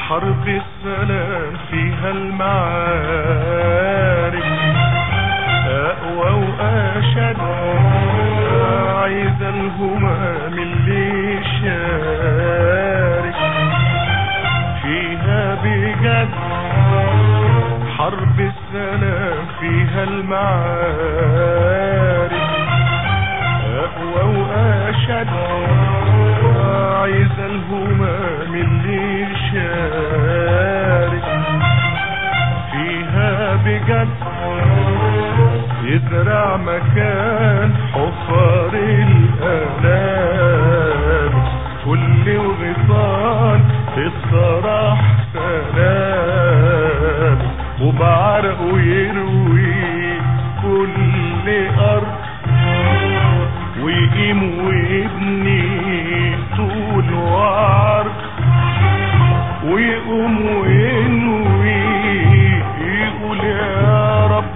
حرب السلام فيها المعارك أقوى وأشد عايز الهمام اللي يشارك فيها بجد حرب السلام فيها المعارك أقوى وأشد عايز الهمام اللي يشارك فيها بجد يزرع مكان حفر الآلام كل وغصان الصراح سلام وبعرقه يروي كل أرض ويقيم ويبني طول وعرض ويقوم وينوي يقول يا رب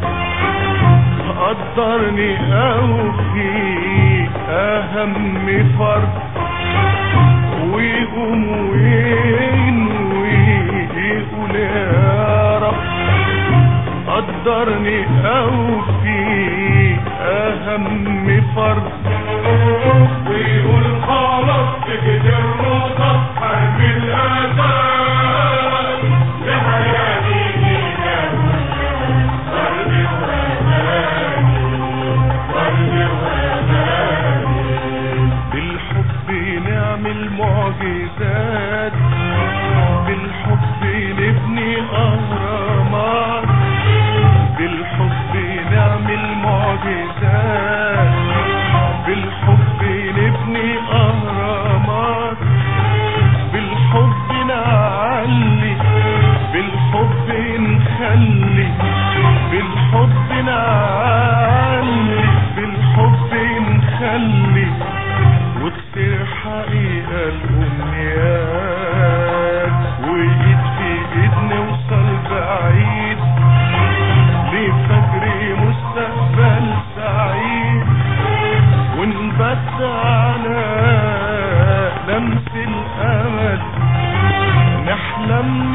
قدرني اوفي اهم فرض ويقوم وينوي يقول يا رب قدرني اوفي اهم فرض ويقول خلاص تقدر وصفحة بالأساس لحياتي هنا ورد وأماني ورد وأماني بالحب نعمل معجزات بالحب نبني أهرامات بالحب نعمل معجزات بالحب نبني أهرامات بالحب نعلي بالحب نخلي بالحب نعلي بالحب نخلي وتصير حقيقة الأمنيات وإيد في إيد نوصل بعيد لفجر مستقبل سعيد ونبت على لمس الأمل نحلم